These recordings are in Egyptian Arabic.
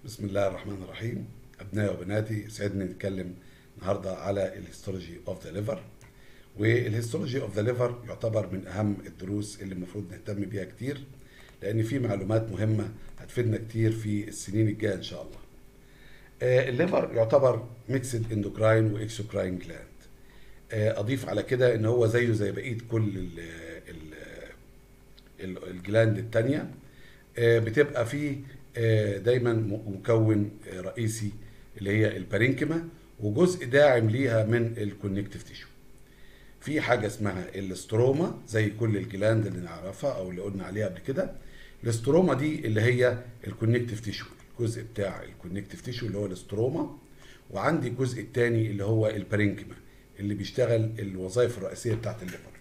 بسم الله الرحمن الرحيم ابنائي وبناتي سعدني نتكلم النهارده على الهيستولوجي اوف ذا ليفر والهيستولوجي اوف ذا ليفر يعتبر من اهم الدروس اللي المفروض نهتم بيها كتير لان في معلومات مهمه هتفيدنا كتير في السنين الجايه ان شاء الله آه، الليفر يعتبر ميكسد اندوكراين واكسوكراين جلاند آه، اضيف على كده ان هو زيه زي بقيه كل ال ال ال- الجلاند التانية آه، بتبقى فيه آه، دايما م- مكون آه، رئيسي اللي هي البارينكيما وجزء داعم ليها من الكونكتيف تيشو في حاجه اسمها الاستروما زي كل الجلاند اللي نعرفها او اللي قلنا عليها قبل كده الاستروما دي اللي هي الكونكتيف تيشو الجزء بتاع الكونكتيف تيشو اللي هو الاستروما وعندي الجزء الثاني اللي هو البارينكيما اللي بيشتغل الوظائف الرئيسيه بتاعت الليفر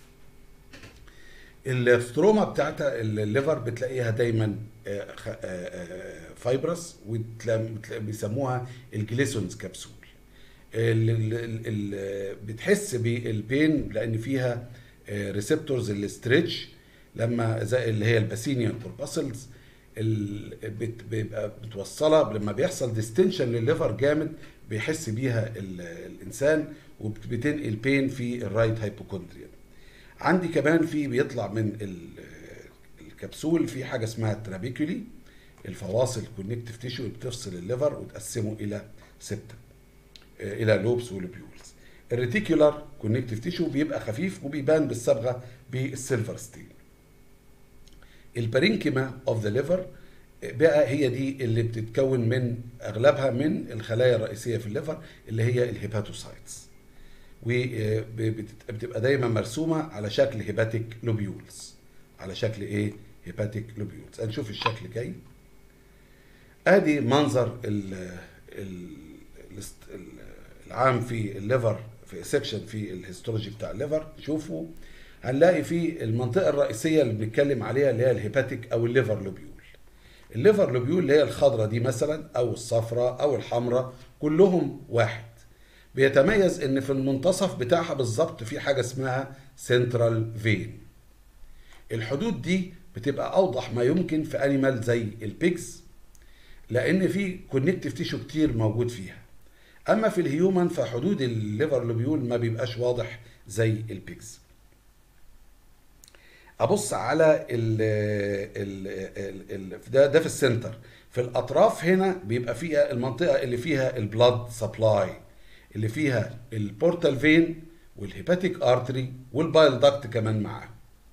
الاستروما بتاعت الليفر بتلاقيها دايما آه، خ- آه، آه، فايبرس وبيسموها الجليسونز كبسول ال- ال- ال- ال- بتحس بالبين لان فيها ريسبتورز الاستريتش لما زي اللي هي الباسينيان كورباسلز بيبقى متوصله لما بيحصل ديستنشن للليفر جامد بيحس بيها ال- الانسان وبتنقل بين في الرايت هايبوكوندريا عندي كمان في بيطلع من ال- الكبسول في حاجه اسمها الترابيكولي الفواصل كونكتيف تيشو اللي بتفصل الليفر وتقسمه الى سته آه، الى لوبس ولوبيولز الريتيكولار كونكتيف تيشو بيبقى خفيف وبيبان بالصبغه بالسيلفر ستيل البارينكيما اوف ذا ليفر بقى هي دي اللي بتتكون من اغلبها من الخلايا الرئيسيه في الليفر اللي هي الهيباتوسايتس وبتبقى دايما مرسومه على شكل هيباتيك لوبيولز على شكل ايه هيباتيك لوبيولز هنشوف الشكل جاي ادي منظر ال ال الاست- ال- العام في الليفر في سيكشن في الهيستولوجي بتاع الليفر شوفوا هنلاقي في المنطقه الرئيسيه اللي بنتكلم عليها اللي هي الهيباتيك او الليفر لوبيول الليفر لوبيول اللي هي الخضراء دي مثلا او الصفراء او الحمراء كلهم واحد بيتميز ان في المنتصف بتاعها بالظبط في حاجه اسمها سنترال فين الحدود دي بتبقى اوضح ما يمكن في انيمال زي البيجز لان في كونكتيف تيشو كتير موجود فيها اما في الهيومن فحدود الليفر لوبيول ما بيبقاش واضح زي البيجز ابص على ال ال ال ال ده ده في السنتر في الاطراف هنا بيبقى فيها المنطقه اللي فيها البلاد سبلاي اللي فيها البورتال فين والهيباتيك ارتري والبايل داكت كمان معاه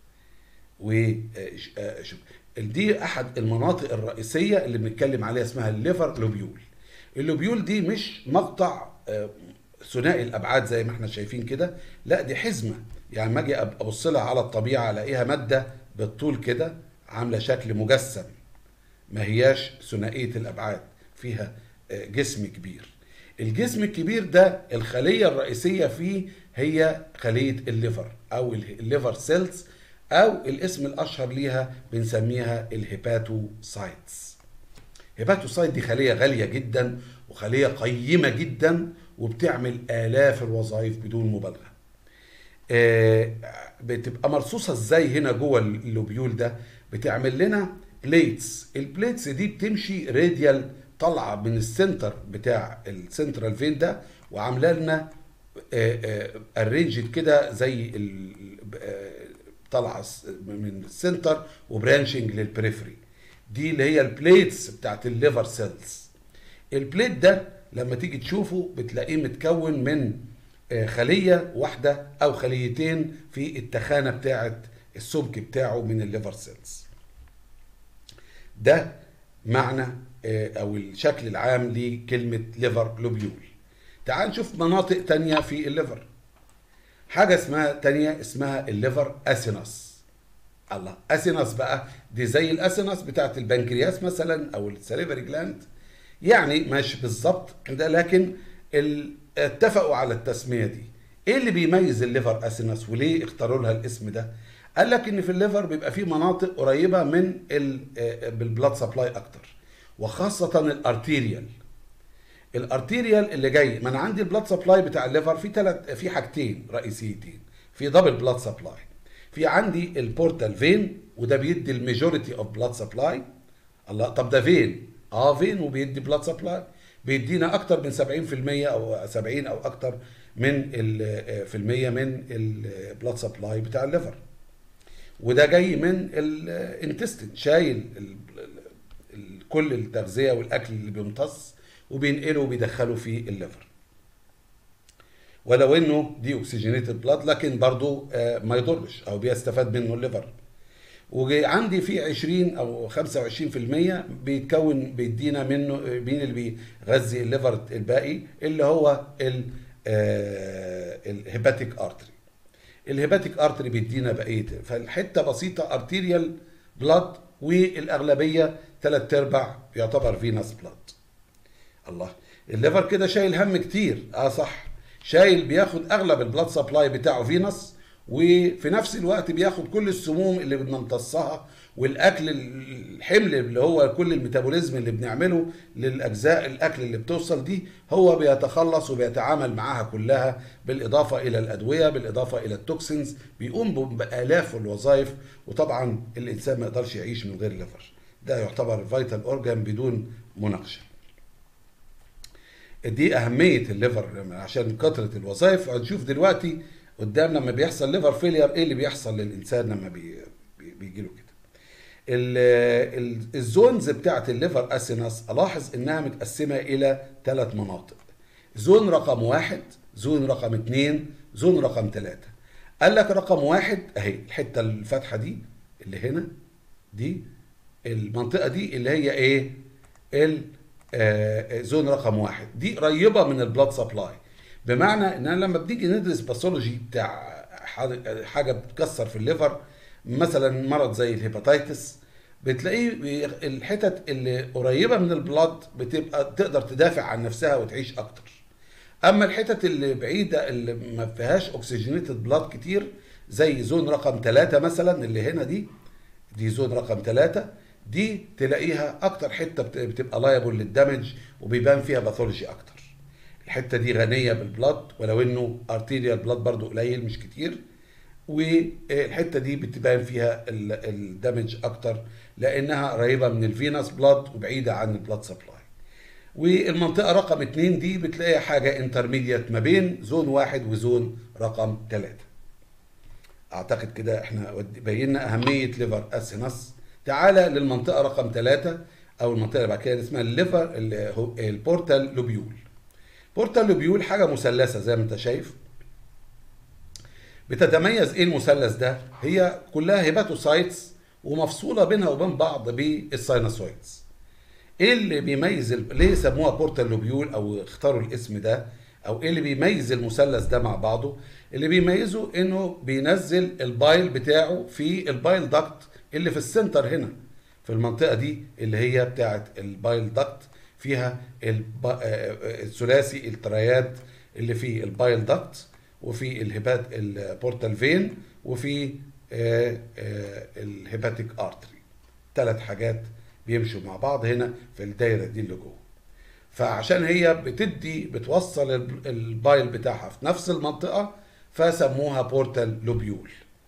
وشوف دي احد المناطق الرئيسيه اللي بنتكلم عليها اسمها الليفر لوبيول اللوبيول دي مش مقطع آه، ثنائي الابعاد زي ما احنا شايفين كده لا دي حزمه يعني ما اجي أب- ابص لها على الطبيعه الاقيها ماده بالطول كده عامله شكل مجسم ما هياش ثنائيه الابعاد فيها آه، جسم كبير الجسم الكبير ده الخليه الرئيسيه فيه هي خليه الليفر او ال- الليفر سيلز او الاسم الاشهر ليها بنسميها الهيباتوسايتس هيباتوسايت دي خليه غاليه جدا وخليه قيمه جدا وبتعمل الاف الوظائف بدون مبالغه آه، بتبقى مرصوصه ازاي هنا جوه اللوبيول ده بتعمل لنا بليتس البليتس دي بتمشي راديال طالعه من السنتر بتاع السنترال فين ده وعامله لنا ارينجد كده زي ال- آه، طالعه س- من السنتر وبرانشنج للبريفري دي اللي هي البليتس بتاعت الليفر سيلز البليت ده لما تيجي تشوفه بتلاقيه متكون من آه، خلية واحدة أو خليتين في التخانة بتاعت السمك بتاعه من الليفر سيلز ده معنى آه، أو الشكل العام لكلمة ليفر لوبيول تعال نشوف مناطق تانية في الليفر حاجة اسمها تانية اسمها الليفر أسينس الله أسينس بقى دي زي الأسينس بتاعت البنكرياس مثلا أو السليفري جلاند يعني ماشي بالظبط ده لكن ال- اتفقوا على التسميه دي ايه اللي بيميز الليفر اسينس وليه اختاروا لها الاسم ده قال لك ان في الليفر بيبقى فيه مناطق قريبه من ال- آه، بالبلاد سبلاي اكتر وخاصه الارتيريال الارتيريال اللي جاي ما انا عندي البلاد سبلاي بتاع الليفر في ثلاث في حاجتين رئيسيتين في دبل بلاد سبلاي في عندي البورتال فين وده بيدي الميجوريتي اوف بلاد سبلاي الله طب ده فين اه فين وبيدي بلاد سبلاي بيدينا اكتر من 70% او 70 او اكتر من ال- في المية من البلاد سبلاي بتاع الليفر وده جاي من الانتستين شايل ال- ال- ال- كل التغذيه والاكل اللي بيمتص وبينقله وبيدخله في الليفر ولو انه دي اوكسجينيتد بلاد لكن برضو آه، ما يضرش او بيستفاد منه الليفر وعندي في 20 او 25% بيتكون بيدينا منه مين اللي بيغذي الليفر الباقي اللي هو ال الهيباتيك ارتري الهيباتيك ارتري بيدينا بقيه فالحته بسيطه ارتيريال بلاد والاغلبيه ثلاث ارباع يعتبر فينس بلاد الله الليفر كده شايل هم كتير اه صح شايل بياخد اغلب البلاد سبلاي بتاعه فينس وفي نفس الوقت بياخد كل السموم اللي بنمتصها والاكل الحمل اللي هو كل الميتابوليزم اللي بنعمله للاجزاء الاكل اللي بتوصل دي هو بيتخلص وبيتعامل معاها كلها بالاضافه الى الادويه بالاضافه الى التوكسينز بيقوم بالاف الوظائف وطبعا الانسان ما يقدرش يعيش من غير ليفر ده يعتبر فيتال اورجان بدون مناقشه دي اهميه الليفر عشان كثره الوظائف هنشوف دلوقتي قدام لما بيحصل ليفر فيلير ايه اللي بيحصل للانسان لما بي بيجي له كده ال- ال- الزونز بتاعت الليفر اسينس الاحظ انها متقسمه الى ثلاث مناطق زون رقم واحد زون رقم اتنين زون رقم ثلاثة قال لك رقم واحد اهي الحته الفاتحه دي اللي هنا دي المنطقه دي اللي هي ايه ال آه، زون رقم واحد دي قريبه من البلاد سبلاي بمعنى ان أنا لما بنيجي ندرس باثولوجي بتاع ح- حاجه بتكسر في الليفر مثلا مرض زي الهيباتيتس بتلاقيه بي- الحتت اللي قريبه من البلاد بتبقى تقدر تدافع عن نفسها وتعيش اكتر اما الحتت اللي بعيده اللي ما فيهاش اوكسجينيتد بلاد كتير زي زون رقم ثلاثة مثلا اللي هنا دي دي زون رقم ثلاثة دي تلاقيها اكتر حته بت- بتبقى لايبل للدمج وبيبان فيها باثولوجي اكتر الحته دي غنيه بالبلاد ولو انه ارتيريال بلاد برضو قليل مش كتير والحته دي بتبان فيها ال- الدمج اكتر لانها قريبه من الفينس بلاد وبعيده عن البلاد سبلاي والمنطقه رقم اتنين دي بتلاقي حاجه انترميديت ما بين زون واحد وزون رقم ثلاثة اعتقد كده احنا ود- بينا اهميه ليفر اسينس تعالى للمنطقه رقم ثلاثة او المنطقه اللي بعد كده اسمها الليفر اللي هو البورتال لوبيول بورتال لوبيول حاجه مثلثه زي ما انت شايف بتتميز ايه المثلث ده هي كلها هيباتوسايتس ومفصوله بينها وبين بعض بالساينوسويدز ايه اللي بيميز ال- ليه سموها بورتال لوبيول او اختاروا الاسم ده او ايه اللي بيميز المثلث ده مع بعضه اللي بيميزه انه بينزل البايل بتاعه في البايل داكت اللي في السنتر هنا في المنطقه دي اللي هي بتاعه البايل داكت فيها الب- آه، آه، الثلاثي الترياد اللي فيه البايل داكت وفي الهبات البورتال فين وفي آه، آه، الهيباتيك ارتري ثلاث حاجات بيمشوا مع بعض هنا في الدايره دي اللي جوه فعشان هي بتدي بتوصل ال- البايل بتاعها في نفس المنطقه فسموها بورتال لوبيول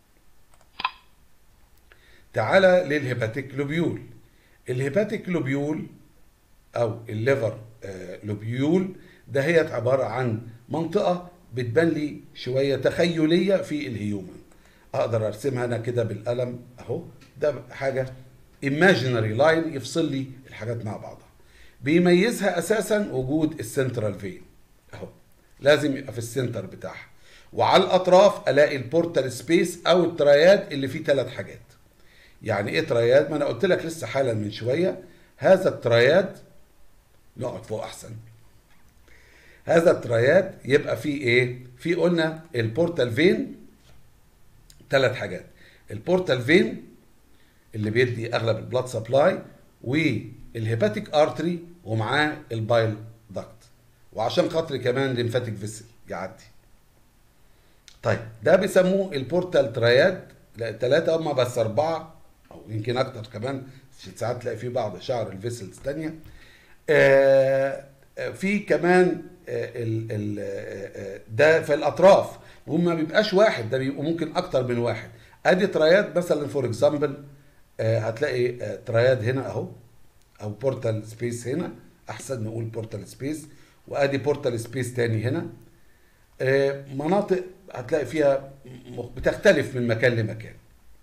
تعالى للهيباتيك لوبيول الهيباتيك لوبيول او الليفر آه، لوبيول ده هي عباره عن منطقه بتبان لي شويه تخيليه في الهيومن اقدر ارسمها انا كده بالقلم اهو ده حاجه imaginary لاين يفصل لي الحاجات مع بعضها بيميزها اساسا وجود السنترال فين اهو لازم يبقى في السنتر بتاعها وعلى الاطراف الاقي البورتال سبيس او الترياد اللي فيه ثلاث حاجات يعني ايه ترياد ما انا قلت لك لسه حالا من شويه هذا الترياد نقعد فوق احسن هذا الترياد يبقى فيه ايه في قلنا البورتال فين ثلاث حاجات البورتال فين اللي بيدي اغلب البلاد سبلاي والهيباتيك ارتري ومعاه البايل داكت وعشان خاطر كمان ليمفاتيك فيسل يعدي طيب ده بيسموه البورتال ترياد لا ثلاثة هم بس أربعة أو يمكن أكتر كمان ساعات تلاقي في بعض شعر الفيسلز تانية آه، آه، في كمان آه، ال- ال- آه، آه، ده في الأطراف وما بيبقاش واحد ده بيبقوا ممكن أكتر من واحد أدي ترياد مثلا فور اكزامبل هتلاقي آه، ترياد هنا أهو او بورتال سبيس هنا احسن نقول بورتال سبيس وادي بورتال سبيس تاني هنا آه، مناطق هتلاقي فيها م- بتختلف من مكان لمكان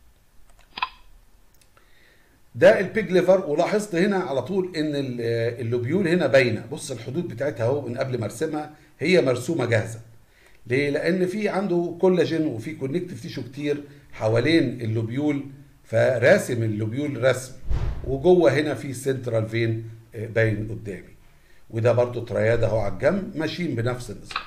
ده البيج ليفر ولاحظت هنا على طول ان ال- اللوبيول هنا باينه بص الحدود بتاعتها اهو من قبل ما ارسمها هي مرسومه جاهزه ليه لان في عنده كولاجين وفي كونكتيف تيشو كتير حوالين اللوبيول فراسم اللوبيول رسم وجوه هنا في سنترال فين باين قدامي وده برضو ترياد اهو على الجنب ماشيين بنفس النظام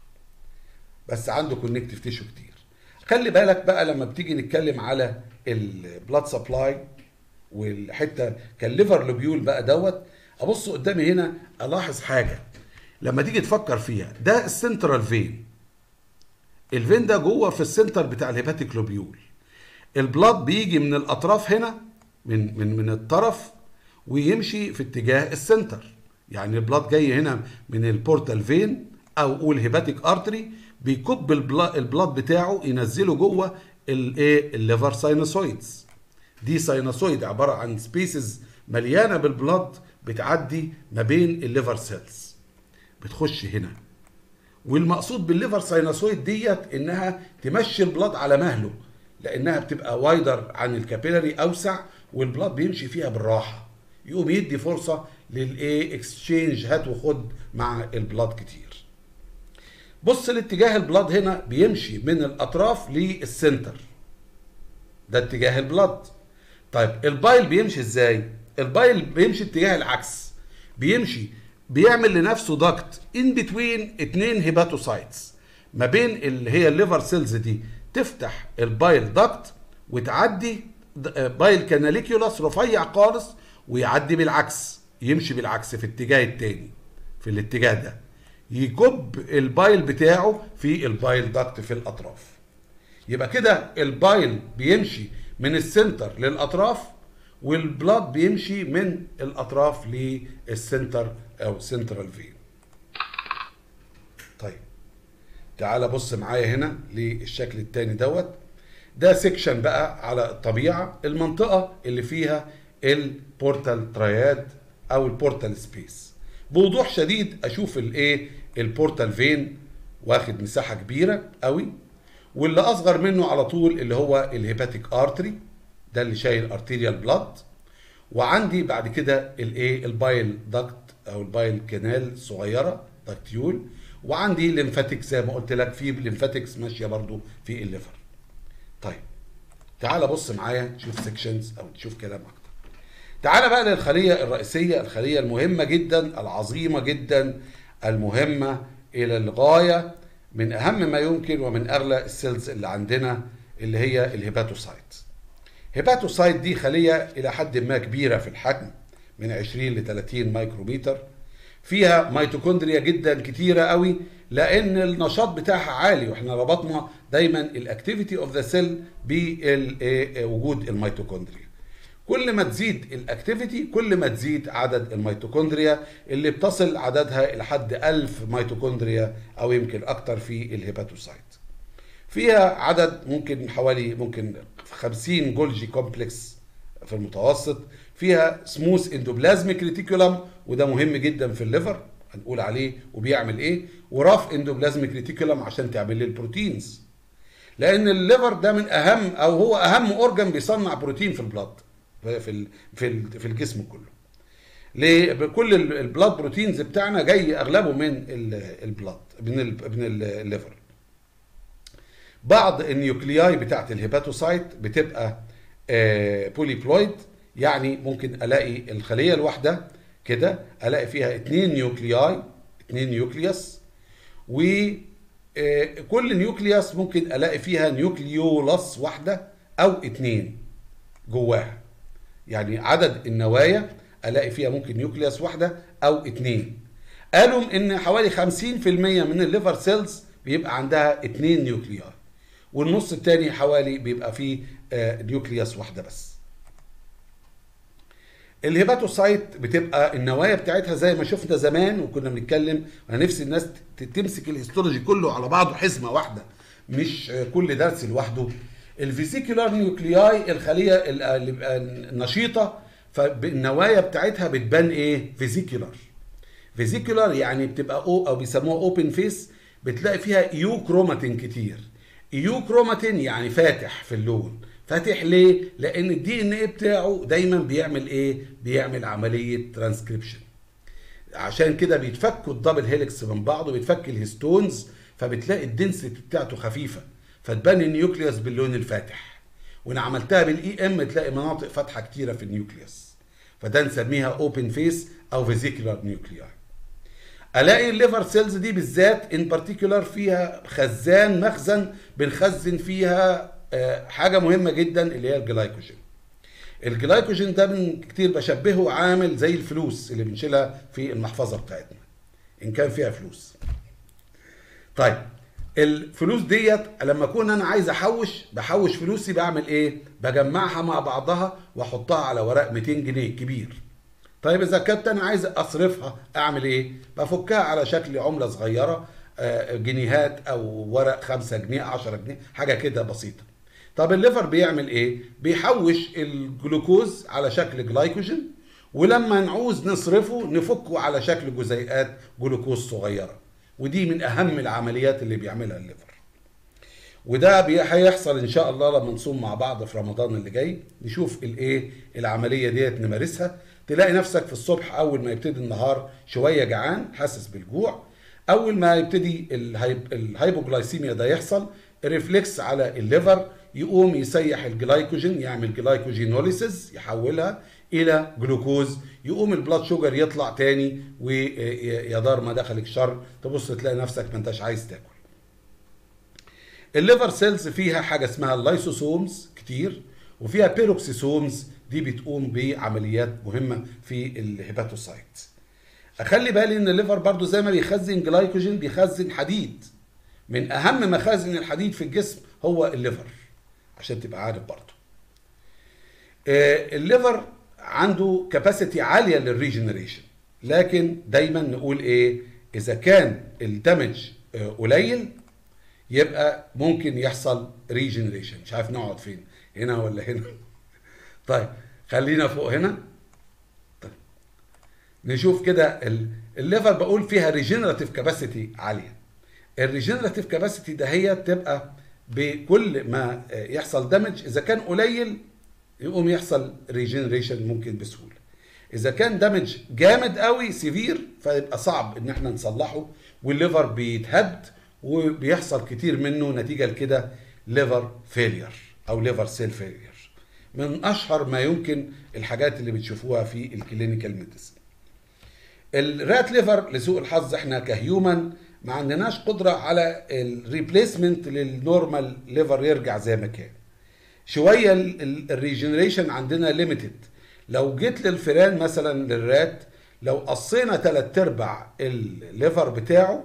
بس عنده كونكتيف تيشو كتير خلي بالك بقى لما بتيجي نتكلم على البلاد سبلاي والحته كالليفر لوبيول بقى دوت ابص قدامي هنا الاحظ حاجه لما تيجي تفكر فيها ده السنترال فين الفين ده جوه في السنتر بتاع الهيباتيك لوبيول البلاد بيجي من الاطراف هنا من من من الطرف ويمشي في اتجاه السنتر يعني البلاد جاي هنا من البورتال فين او قول هيباتيك ارتري بيكب البلا- البلاد بتاعه ينزله جوه الايه الليفر ساينوسويدز دي ساينوسويد عباره عن سبيسز مليانه بالبلاد بتعدي ما بين الليفر سيلز بتخش هنا والمقصود بالليفر ساينوسويد ديت انها تمشي البلاد على مهله لانها بتبقى وايدر عن الكابيلاري اوسع والبلاد بيمشي فيها بالراحه يقوم يدي فرصه للايه اكسشينج هات وخد مع البلاد كتير بص الاتجاه البلاد هنا بيمشي من الاطراف للسنتر ده اتجاه البلاد طيب البايل بيمشي ازاي البايل بيمشي اتجاه العكس بيمشي بيعمل لنفسه داكت ان بتوين اتنين هيباتوسايتس ما بين اللي هي الليفر سيلز دي تفتح البايل داكت وتعدي د- بايل كاناليكيولاس رفيع خالص ويعدي بالعكس يمشي بالعكس في الاتجاه التاني في الاتجاه ده يكب البايل بتاعه في البايل داكت في الاطراف يبقى كده البايل بيمشي من السنتر للاطراف والبلاد بيمشي من الاطراف للسنتر او سنترال فين طيب تعال بص معايا هنا للشكل التاني دوت ده سيكشن بقى على الطبيعه المنطقه اللي فيها البورتال تراياد او البورتال سبيس بوضوح شديد اشوف الايه البورتال فين واخد مساحه كبيره قوي واللي اصغر منه على طول اللي هو الهيباتيك ارتري ده اللي شايل ارتيريال بلاد وعندي بعد كده الايه البايل داكت او البايل كانال صغيره داكتيول وعندي ليمفاتيك زي ما قلت لك في ليمفاتكس ماشيه برضو في الليفر طيب تعال بص معايا تشوف سيكشنز او تشوف كلام اكتر تعال بقى للخليه الرئيسيه الخليه المهمه جدا العظيمه جدا المهمه الى الغايه من اهم ما يمكن ومن اغلى السيلز اللي عندنا اللي هي الهيباتوسايت هيباتوسايت دي خليه الى حد ما كبيره في الحجم من 20 ل 30 مايكروميتر فيها ميتوكوندريا جدا كتيره قوي لان النشاط بتاعها عالي واحنا ربطنا دايما الاكتيفيتي اوف ذا سيل بوجود الميتوكوندريا كل ما تزيد الاكتيفيتي كل ما تزيد عدد الميتوكوندريا اللي بتصل عددها الى حد 1000 ميتوكوندريا او يمكن اكتر في الهيباتوسايت فيها عدد ممكن حوالي ممكن 50 جولجي كومبلكس في المتوسط فيها سموث اندوبلازميك ريتيكولم وده مهم جدا في الليفر هنقول عليه وبيعمل ايه وراف اندوبلازميك ريتيكولم عشان تعمل لي البروتينز لان الليفر ده من اهم او هو اهم اورجان بيصنع بروتين في البلاد في ال في ال في الجسم كله ليه كل البلاد بروتينز بتاعنا جاي اغلبه من البلاد من ال من الليفر بعض النيوكلياي بتاعت الهيباتوسايت بتبقى بوليبلويد يعني ممكن الاقي الخليه الواحده كده الاقي فيها اتنين نيوكلياي اتنين نيوكليوس وكل نيوكليوس ممكن الاقي فيها نيوكليولاس واحده او اتنين جواها يعني عدد النوايا الاقي فيها ممكن نيوكليوس واحده او اتنين قالوا ان حوالي 50% من الليفر سيلز بيبقى عندها اتنين نيوكلياي والنص التاني حوالي بيبقى فيه نيوكليوس واحده بس الهيباتوسايت بتبقى النوايا بتاعتها زي ما شفنا زمان وكنا بنتكلم انا نفسي الناس تمسك الهيستولوجي كله على بعضه حزمه واحده مش كل درس لوحده الفيسيكولار نيوكلياي الخليه النشيطه فالنوايا بتاعتها بتبان ايه فيزيكولار فيزيكولار يعني بتبقى او او بيسموها اوبن فيس بتلاقي فيها يو كروماتين كتير يو كروماتين يعني فاتح في اللون فاتح ليه لان الدي ان ايه بتاعه دايما بيعمل ايه بيعمل عمليه ترانسكريبشن عشان كده بيتفكوا الدبل هيلكس من بعض وبيتفك الهيستونز فبتلاقي الدنسيتي بتاعته خفيفه فتبان النيوكليوس باللون الفاتح وان عملتها بالاي ام تلاقي مناطق فاتحه كتيره في النيوكليوس فده نسميها اوبن فيس او فيزيكولار نيوكليار الاقي الليفر سيلز دي بالذات ان بارتيكولار فيها خزان مخزن بنخزن فيها آه، حاجه مهمه جدا اللي هي الجلايكوجين الجلايكوجين ده من كتير بشبهه عامل زي الفلوس اللي بنشيلها في المحفظه بتاعتنا ان كان فيها فلوس طيب الفلوس ديت لما اكون انا عايز احوش بحوش فلوسي بعمل ايه بجمعها مع بعضها واحطها على ورق 200 جنيه كبير طيب اذا كنت انا عايز اصرفها اعمل ايه بفكها على شكل عمله صغيره آه، جنيهات او ورق 5 جنيه 10 جنيه حاجه كده بسيطه طب الليفر بيعمل ايه بيحوش الجلوكوز على شكل جلايكوجين ولما نعوز نصرفه نفكه على شكل جزيئات جلوكوز صغيره ودي من اهم العمليات اللي بيعملها الليفر وده بي- هيحصل ان شاء الله لما نصوم مع بعض في رمضان اللي جاي نشوف الايه العمليه ديت نمارسها تلاقي نفسك في الصبح اول ما يبتدي النهار شويه جعان حاسس بالجوع اول ما يبتدي الهايب الهايبوجلايسيميا ده يحصل ريفلكس على الليفر يقوم يسيح الجلايكوجين يعمل جلايكوجينوليسيس يحولها الى جلوكوز يقوم البلاد شوجر يطلع تاني ويا دار ما دخلك شر تبص تلاقي نفسك ما انتش عايز تاكل الليفر سيلز فيها حاجه اسمها اللايسوسومز كتير وفيها بيروكسيسومز دي بتقوم بعمليات مهمه في الهيباتوسايت اخلي بالي ان الليفر برضو زي ما بيخزن جلايكوجين بيخزن حديد من اهم مخازن الحديد في الجسم هو الليفر عشان تبقى عارف برضو آه، الليفر عنده كاباسيتي عاليه للريجنريشن لكن دايما نقول ايه اذا كان الدمج آه، قليل يبقى ممكن يحصل ريجنريشن مش عارف نقعد فين هنا ولا هنا طيب خلينا فوق هنا طيب نشوف كده ال- الليفر بقول فيها ريجنراتيف كاباسيتي عاليه الريجنراتيف كاباسيتي ده هي تبقى بكل ما يحصل دمج اذا كان قليل يقوم يحصل ريجنريشن ممكن بسهوله اذا كان دمج جامد قوي سيفير فيبقى صعب ان احنا نصلحه والليفر بيتهد وبيحصل كتير منه نتيجه لكده ليفر فيلير او ليفر سيل فيلير من اشهر ما يمكن الحاجات اللي بتشوفوها في الكلينيكال ميديسن الرات ليفر لسوء الحظ احنا كهيومن ما عندناش قدره على الريبليسمنت للنورمال ليفر يرجع زي ما كان شويه الريجنريشن عندنا ليميتد لو جيت للفئران مثلا للرات لو قصينا ثلاث ارباع الليفر بتاعه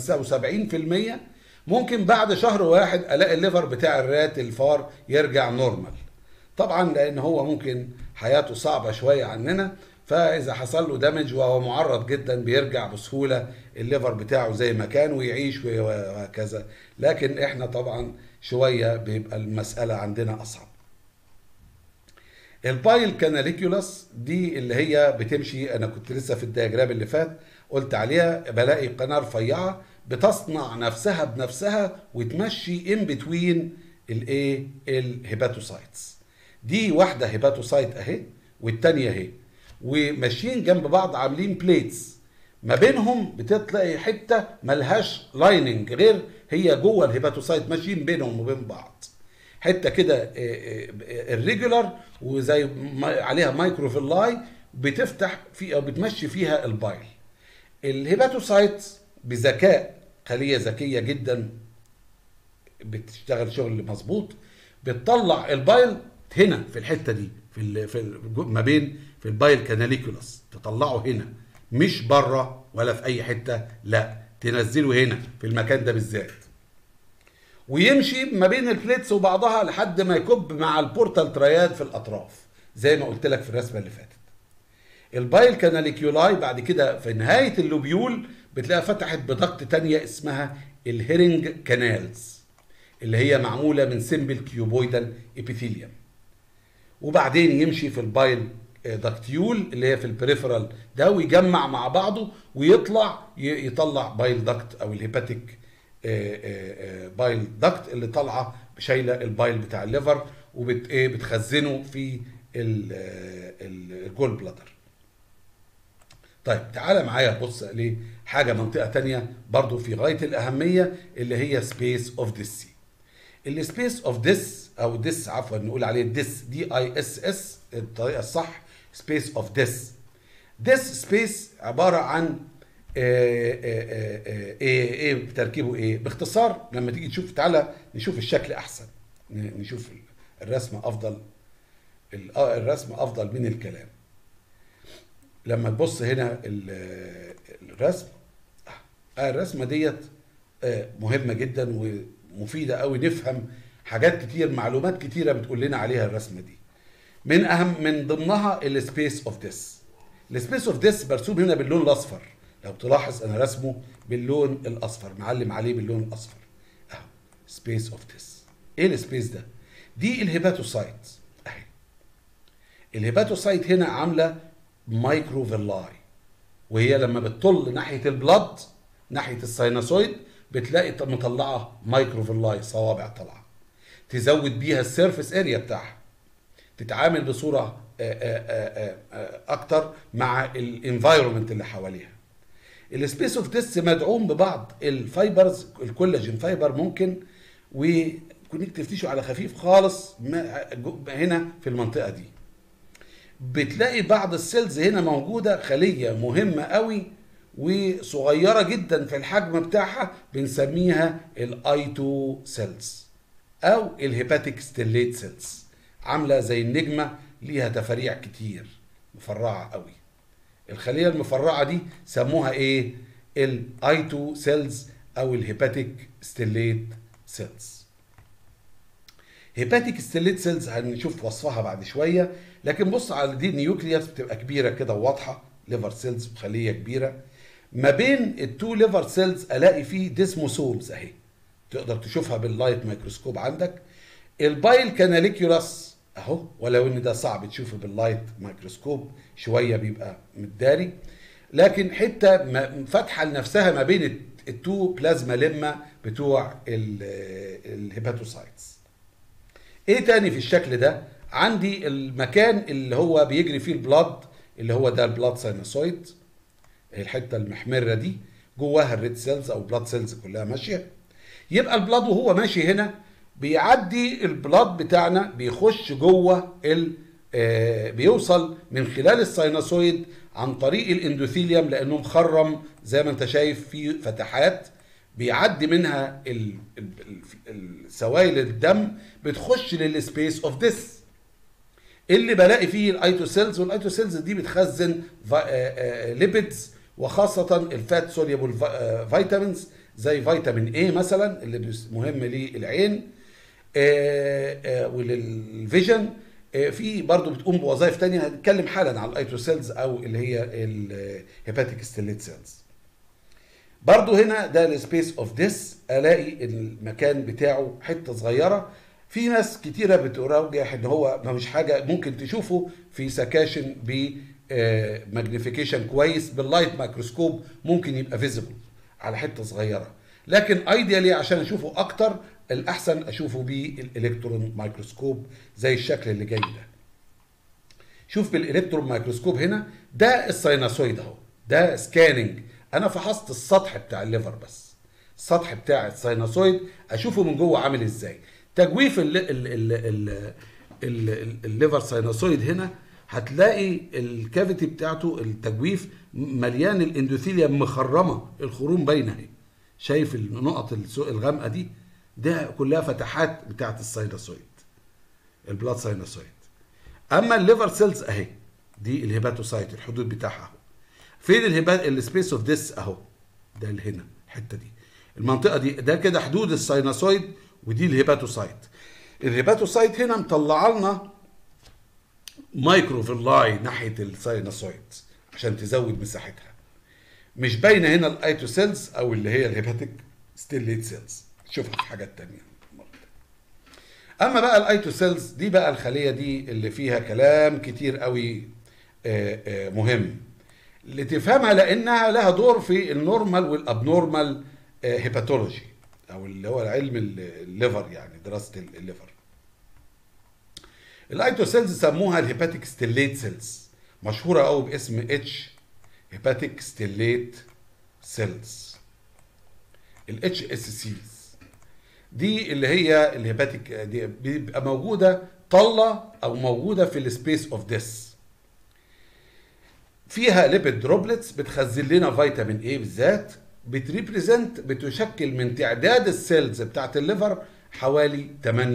75% ممكن بعد شهر واحد الاقي الليفر بتاع الرات الفار يرجع نورمال طبعا لان هو ممكن حياته صعبه شويه عننا فاذا حصل له دامج وهو معرض جدا بيرجع بسهوله الليفر بتاعه زي ما كان ويعيش وهكذا لكن احنا طبعا شويه بيبقى المساله عندنا اصعب البايل كاناليكيولاس دي اللي هي بتمشي انا كنت لسه في الدياجرام اللي فات قلت عليها بلاقي قناه رفيعه بتصنع نفسها بنفسها وتمشي ان بتوين الايه الهيباتوسايتس دي واحده هيباتوسايت اهي والتانيه اهي وماشيين جنب بعض عاملين بليتس ما بينهم بتلاقي حته ملهاش لايننج غير هي جوه الهيباتوسايت ماشيين بينهم وبين بعض حته كده الريجولار وزي عليها مايكروفيلاي بتفتح في او بتمشي فيها البايل الهيباتوسايت بذكاء خليه ذكيه جدا بتشتغل شغل مظبوط بتطلع البايل هنا في الحته دي في ال في ال ما بين في البايل كاناليكولاس تطلعه هنا مش بره ولا في اي حته لا تنزله هنا في المكان ده بالذات ويمشي ما بين البليتس وبعضها لحد ما يكب مع البورتال ترياد في الاطراف زي ما قلت لك في الرسمه اللي فاتت البايل كاناليكيولاي بعد كده في نهايه اللوبيول بتلاقيها فتحت بدكت تانية اسمها الهيرنج كانالز اللي هي معموله من سيمبل كيوبويدال ابيثيليوم وبعدين يمشي في البايل داكتيول اللي هي في البريفرال ده ويجمع مع بعضه ويطلع ي- يطلع بايل داكت او الهيباتيك بايل داكت اللي طالعه شايله البايل بتاع الليفر وبت ايه بتخزنه في الجول بلادر طيب تعالى معايا بص لحاجه منطقه تانية برضو في غايه الاهميه اللي هي سبيس اوف ديس السبيس اوف ديس او ديس عفوا نقول عليه ديس دي اي اس اس الطريقه الصح سبيس اوف ديس ديس سبيس عباره عن آه، آه، آه، ايه ايه بتركيبه ايه باختصار لما تيجي تشوف تعالى نشوف الشكل احسن ن- نشوف الرسمه افضل ال- آه، الرسم افضل من الكلام لما تبص هنا ال- الرسم آه، الرسمه ديت آه، مهمه جدا ومفيده قوي نفهم حاجات كتير معلومات كتيره بتقول لنا عليها الرسمه دي من اهم من ضمنها السبيس اوف ديس السبيس اوف ديس مرسوم هنا باللون الاصفر لو تلاحظ انا رسمه باللون الاصفر معلم عليه باللون الاصفر اهو سبيس اوف ديس ايه السبيس ده دي الهيباتوسايت اهي الهيباتوسايت هنا عامله مايكروفيلاي وهي لما بتطل ناحيه البلد ناحيه السيناسويد بتلاقي ط- مطلعه مايكروفيلاي صوابع طالعه تزود بيها السيرفيس اريا بتاعها تتعامل بصوره آه، آه، آه، آه، اكتر مع الانفايرمنت اللي حواليها السبيس اوف ديس مدعوم ببعض الفايبرز الكولاجين فايبر ممكن وكونكتيف تيشو على خفيف خالص ما- جو- هنا في المنطقه دي بتلاقي بعض السيلز هنا موجوده خليه مهمه قوي وصغيره جدا في الحجم بتاعها بنسميها الاي 2 سيلز او الهيباتيك ستيليت سيلز عامله زي النجمه ليها تفاريع كتير مفرعه قوي الخليه المفرعه دي سموها ايه الاي 2 سيلز او الهيباتيك ستيليت سيلز هيباتيك ستيليت سيلز هنشوف وصفها بعد شويه لكن بص على دي النيوكليوس بتبقى كبيره كده وواضحه ليفر سيلز وخليه كبيره ما بين التو ليفر سيلز الاقي فيه ديسموسومز اهي تقدر تشوفها باللايت مايكروسكوب عندك البايل كاناليكيولاس اهو ولو ان ده صعب تشوفه باللايت مايكروسكوب شويه بيبقى متداري لكن حته م- فاتحه لنفسها ما بين الت- التو بلازما لما بتوع ال- الهيباتوسايتس ايه تاني في الشكل ده عندي المكان اللي هو بيجري فيه البلاد اللي هو ده البلاد ساينوسويد الحته المحمره دي جواها الريد سيلز او بلاد سيلز كلها ماشيه يبقى البلاد وهو ماشي هنا بيعدي البلاد بتاعنا بيخش جوه ال آه، بيوصل من خلال الساينوسويد عن طريق الاندوثيليوم لانه مخرم زي ما انت شايف في فتحات بيعدي منها ال- ال- ال- السوائل الدم بتخش للسبيس اوف ديس اللي بلاقي فيه الايتوسيلز والايتوسيلز دي بتخزن ليبيدز وخاصة الفات سوليبل فيتامينز زي فيتامين A مثلا اللي بيس- مهم للعين آه، آه، وللفيجن آه، في برضو بتقوم بوظائف تانية هنتكلم حالا على الايتوسيلز او اللي هي الهيباتيك ستيليت سيلز برضو هنا ده السبيس اوف ديس الاقي المكان بتاعه حته صغيره في ناس كتيره بترجح ان هو ما مش حاجه ممكن تشوفه في سكاشن ب ماجنيفيكيشن كويس باللايت مايكروسكوب ممكن يبقى فيزيبل على حته صغيره لكن ايديالي عشان اشوفه اكتر الاحسن اشوفه بالالكترون مايكروسكوب زي الشكل اللي جاي ده شوف بالالكترون مايكروسكوب هنا ده السايناسويد اهو ده سكاننج انا فحصت السطح بتاع الليفر بس السطح بتاع السايناسويد اشوفه من جوه عامل ازاي تجويف ال ال ال ال ال الليفر سايناسويد هنا هتلاقي الكافيتي بتاعته التجويف مليان الاندوثيليوم مخرمه الخروم باينه اهي شايف النقط السو- الغامقه دي ده كلها فتحات بتاعت السايناسويد البلاد سايناسويد اما الليفر سيلز اهي دي الهيباتوسايت الحدود بتاعها اهو فين الهيبات السبيس اوف ديس اهو ده اللي هنا الحته دي المنطقه دي ده كده حدود السايناسويد ودي الهيباتوسايت الهيباتوسايت هنا مطلعه لنا مايكروفيلاي ناحيه السايناسويد عشان تزود مساحتها مش باينه هنا الايتوسيلز او اللي هي الهيباتيك ستيليت سيلز شوفها في حاجات تانية اما بقى الايتوسيلز دي بقى الخليه دي اللي فيها كلام كتير قوي آه، آه، مهم لتفهمها لانها لها دور في النورمال والابنورمال هيباتولوجي او اللي هو علم الليفر يعني دراسه الليفر الايتوسيلز سموها الهيباتيك ستيليت سيلز مشهوره قوي باسم اتش هيباتيك ستيليت سيلز الاتش اس سيز دي اللي هي الهيباتيك دي بيبقى موجوده طله او موجوده في السبيس اوف ديس فيها ليبيد دروبلتس بتخزن لنا فيتامين اي بالذات بتريبريزنت بتشكل من تعداد السيلز بتاعت الليفر حوالي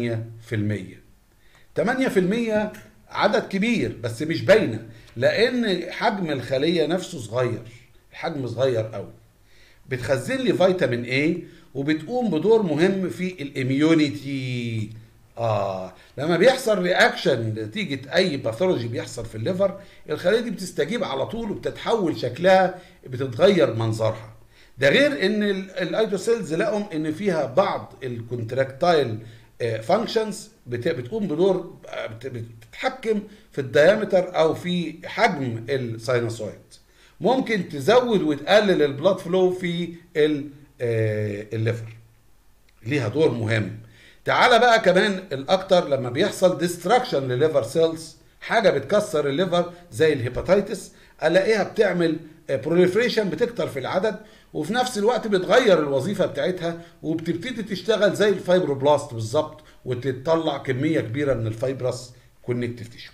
8% 8% عدد كبير بس مش باينه لان حجم الخليه نفسه صغير الحجم صغير قوي بتخزن لي فيتامين اي وبتقوم بدور مهم في الاميونيتي اه لما بيحصل رياكشن نتيجه اي باثولوجي بيحصل في الليفر الخليه دي بتستجيب على طول وبتتحول شكلها بتتغير منظرها ده غير ان الايتوسيلز لقوا ان فيها بعض الكونتراكتايل فانكشنز بتقوم بدور آه، بت- بتتحكم في الديامتر او في حجم الساينوسويد ممكن تزود وتقلل البلاد فلو في ال- آه، الليفر ليها دور مهم تعالى بقى كمان الاكتر لما بيحصل ديستراكشن لليفر سيلز حاجه بتكسر الليفر زي الهيباتيتس الاقيها بتعمل بروليفريشن بتكتر في العدد وفي نفس الوقت بتغير الوظيفه بتاعتها وبتبتدي تشتغل زي الفايبروبلاست بالظبط وتطلع كميه كبيره من الفايبرس كونكتيف تيشو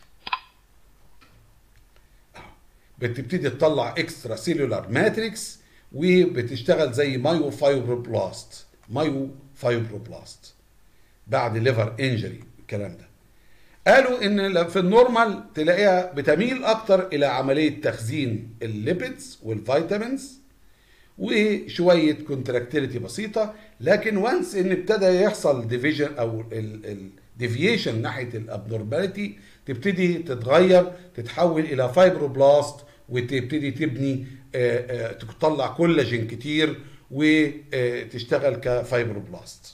بتبتدي تطلع اكسترا سيلولار ماتريكس وبتشتغل زي مايو فايبروبلاست مايو فايبروبلاست بعد ليفر انجري الكلام ده قالوا ان في النورمال تلاقيها بتميل اكتر الى عمليه تخزين الليبيدز والفيتامينز وشويه كونتراكتيليتي بسيطه لكن وانس ان ابتدى يحصل ديفيجن او الديفيشن ناحيه الابنورماليتي تبتدي تتغير تتحول الى فايبروبلاست وتبتدي تبني آه، آه، تطلع كولاجين كتير وتشتغل كفايبروبلاست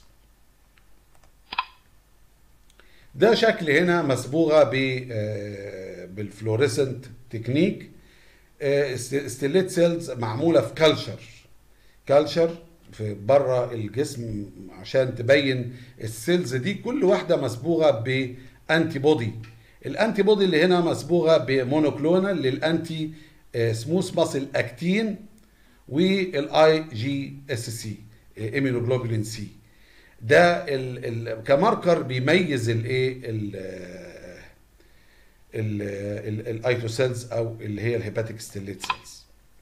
ده شكل هنا مصبوغه ب آه، بالفلوريسنت تكنيك ستيليت سيلز معموله في كلشر كلشر في بره الجسم عشان تبين السيلز دي كل واحده مصبوغه بانتي بودي الانتي بودي اللي هنا مصبوغه بمونوكلونال للانتي سموث ماسل اكتين والاي جي اس سي ايمينوجلوبولين سي ده ال ال كماركر بيميز الايه الايتوسيلز او اللي هي الهيباتيك ستيليت سيلز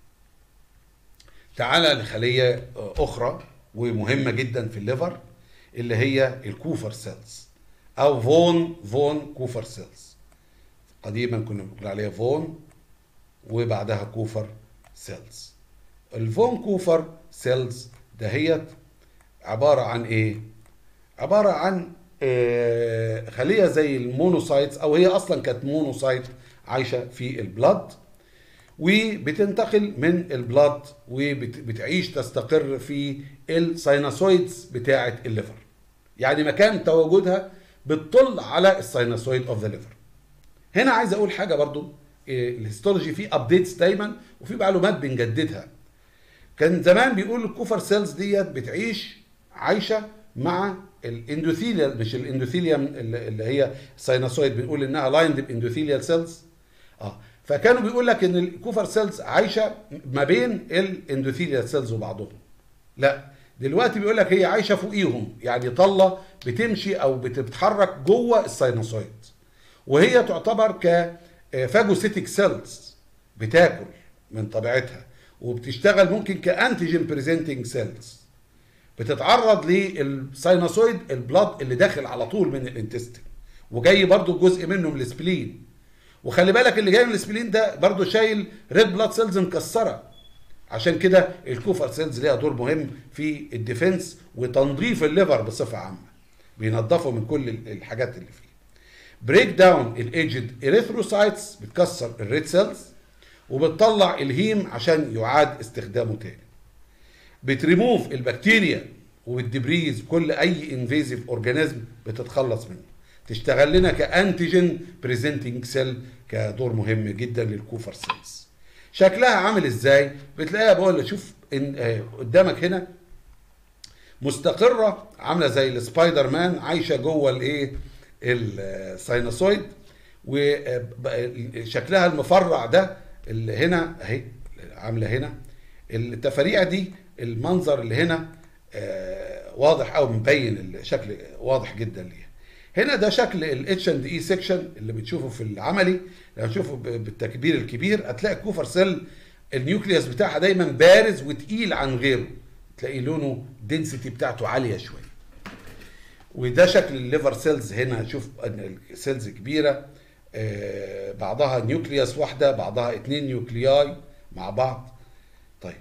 تعالى لخليه اخرى ومهمه جدا في الليفر اللي هي الكوفر سيلز او فون فون كوفر سيلز قديما كنا بنقول عليها فون وبعدها كوفر سيلز الفون كوفر سيلز دهيت عباره عن ايه عباره عن آه، خليه زي المونوسايتس او هي اصلا كانت مونوسايت عايشه في البلاد وبتنتقل من البلاد وبتعيش تستقر في السايناسويدز بتاعه الليفر يعني مكان تواجدها بتطل على السايناسويد اوف ذا ليفر هنا عايز اقول حاجه برضو إيه، الهيستولوجي فيه ابديتس دايما وفي معلومات بنجددها كان زمان بيقول الكوفر سيلز ديت بتعيش عايشه مع الاندوثيليال مش الاندوثيليوم اللي اللي هي السايناسويد بنقول انها لايند باندوثيليال سيلز اه فكانوا بيقول لك ان الكوفر سيلز عايشه ما بين الاندوثيليال سيلز وبعضهم لا دلوقتي بيقول لك هي عايشه فوقيهم يعني طله بتمشي او بتتحرك جوه الساينوسويد وهي تعتبر كفاجوسيتيك سيلز بتاكل من طبيعتها وبتشتغل ممكن كانتيجين بريزنتنج سيلز بتتعرض للساينوسويد البلاد اللي داخل على طول من الانتستين وجاي برضو جزء منه من السبلين وخلي بالك اللي جاي من السبلين ده برضو شايل ريد بلاد سيلز مكسره عشان كده الكوفر سيلز ليها دور مهم في الديفنس وتنظيف الليفر بصفه عامه بينظفه من كل الحاجات اللي فيه بريك داون الايجد اريثروسايتس بتكسر الريد سيلز وبتطلع الهيم عشان يعاد استخدامه تاني بتريموف البكتيريا والدبريز كل اي انفيزيف اورجانيزم بتتخلص منه تشتغل لنا كانتيجين بريزنتنج سيل كدور مهم جدا للكوفر سيلز شكلها عامل ازاي بتلاقيها بقول شوف إن آه، قدامك هنا مستقره عامله زي السبايدر مان عايشه جوه الايه الساينوسويد وشكلها المفرع ده اللي هنا اهي عامله هنا التفاريع دي المنظر اللي هنا آه، واضح او مبين الشكل واضح جدا ليها هنا ده شكل الاتش اند اي سيكشن اللي بتشوفه في العملي لما تشوفه ب- بالتكبير الكبير هتلاقي الكوفر سيل النيوكليوس بتاعها دايما بارز وتقيل عن غيره تلاقي لونه دنسيتي بتاعته عاليه شويه وده شكل الليفر سيلز هنا شوف ان السيلز كبيره آه، بعضها نيوكليوس واحده بعضها اتنين نيوكلياي مع بعض طيب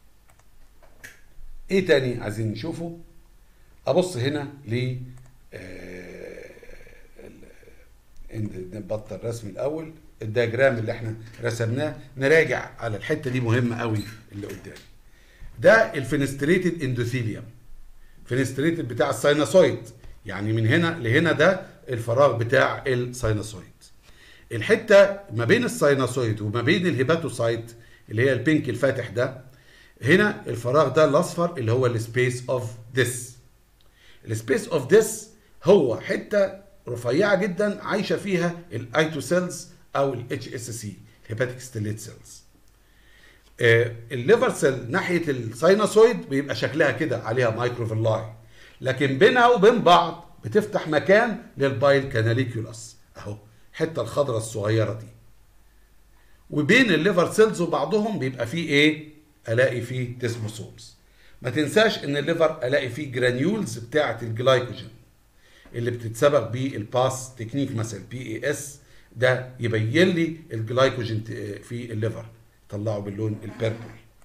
ايه تاني عايزين نشوفه ابص هنا ل آه، ال- إن- نبطل رسم الاول الدياجرام اللي احنا رسمناه نراجع على الحته دي مهمه قوي اللي قدامي ده الفينستريتد اندوثيليوم فينستريتد بتاع الساينوسويد يعني من هنا لهنا ده الفراغ بتاع الساينوسويد الحته ما بين الساينوسويد وما بين الهيباتوسايت اللي هي البينك الفاتح ده هنا الفراغ ده الاصفر اللي هو السبيس اوف ذس السبيس اوف ذس هو حته رفيعه جدا عايشه فيها الايتو سيلز او الاتش اس سي هيباتيك ستيليت سيلز الليفر سيل ناحيه الساينوسويد بيبقى شكلها كده عليها مايكروفيلاي لكن بينها وبين بعض بتفتح مكان للبايل كاناليكيولاس اهو الحته الخضراء الصغيره دي وبين الليفر سيلز وبعضهم بيبقى فيه ايه الاقي فيه تسموسومز ما تنساش ان الليفر الاقي فيه جرانيولز بتاعه الجلايكوجين اللي بتتسبق بيه الباس تكنيك مثلا بي اي اس ده يبين لي الجلايكوجين في الليفر طلعه باللون البيربل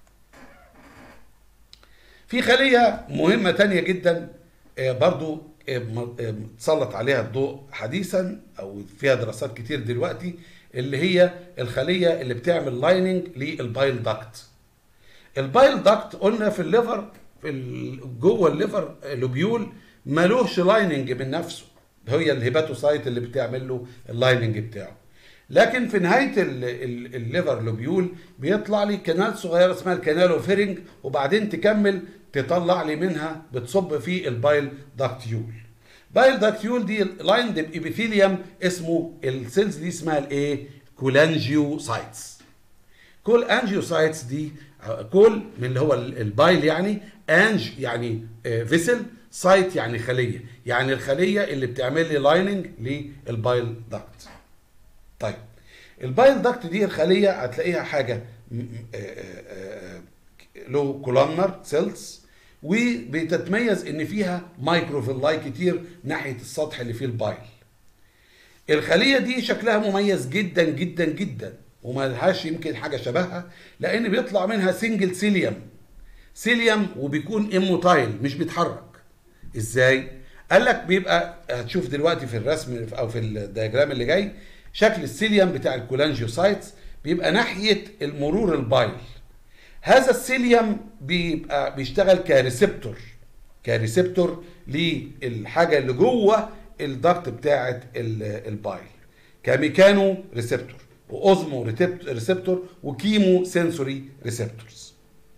في خلية مهمة تانية جدا آه، برضو آه، م- آه، تسلط عليها الضوء حديثا او فيها دراسات كتير دلوقتي اللي هي الخلية اللي بتعمل لايننج للبايل داكت البايل داكت قلنا في الليفر في ال- جوه الليفر لوبيول ملوش لايننج من نفسه هي الهيباتوسايت اللي بتعمل له اللايننج بتاعه لكن في نهايه ال- ال- الليفر لوبيول بيطلع لي كنال صغيره اسمها الكانالوفيرنج وبعدين تكمل تطلع لي منها بتصب في البايل داكتيول بايل داكتيول دي لايند بإبيثيليوم اسمه السيلز دي اسمها الايه كولانجيوسايتس كل انجيوسايتس دي كل من اللي هو ال- البايل يعني انج يعني فيسل سايت يعني خليه يعني الخليه اللي بتعمل لي لايننج للبايل داكت طيب البايل داكت دي الخليه هتلاقيها حاجه م- م- آه، آه، آه، له كولامنر سيلز وبتتميز ان فيها مايكروفيلاي كتير ناحيه السطح اللي فيه البايل الخليه دي شكلها مميز جدا جدا جدا وما لهاش يمكن حاجه شبهها لان بيطلع منها سنجل سيليوم سيليوم وبيكون اموتايل مش بيتحرك ازاي قال لك بيبقى هتشوف دلوقتي في الرسم او في الدياجرام اللي جاي شكل السيليوم بتاع الكولانجيوسايتس بيبقى ناحيه المرور البايل هذا السيليوم بيبقى بيشتغل كريسبتور كريسبتور للحاجه اللي جوه الضغط بتاعه ال- البايل كميكانو ريسبتور واوزمو ريتبت- ريسبتور وكيمو سنسوري ريسبتورز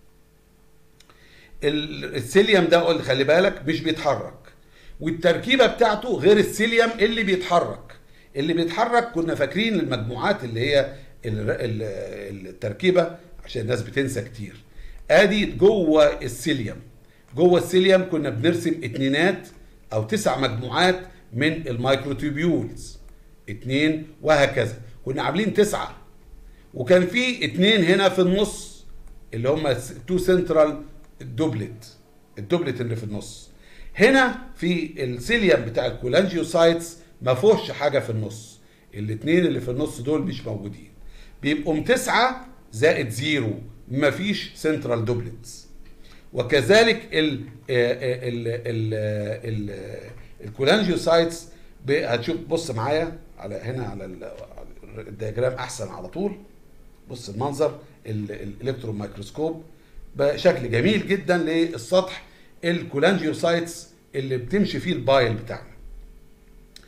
ال- السيليوم ده قلت خلي بالك مش بيتحرك والتركيبه بتاعته غير السيليوم اللي بيتحرك اللي بيتحرك كنا فاكرين المجموعات اللي هي ال- ال- التركيبه عشان الناس بتنسى كتير ادي جوه السيليوم جوه السيليوم كنا بنرسم اتنينات او تسع مجموعات من المايكروتوبيولز اتنين وهكذا كنا عاملين تسعه وكان في اتنين هنا في النص اللي هم تو سنترال دوبلت الدوبلت اللي في النص هنا في السيليوم بتاع الكولانجيوسايتس ما فيهوش حاجه في النص الاثنين اللي في النص دول مش موجودين بيبقوا تسعة زائد زيرو ما فيش سنترال دوبلتس وكذلك ال ال ال ال الكولانجيوسايتس ب- هتشوف بص معايا على هنا على ال- على الدياجرام احسن على طول بص المنظر ال- الالكترون مايكروسكوب بشكل جميل جدا للسطح الكولانجيوسايتس اللي بتمشي فيه البايل بتاعنا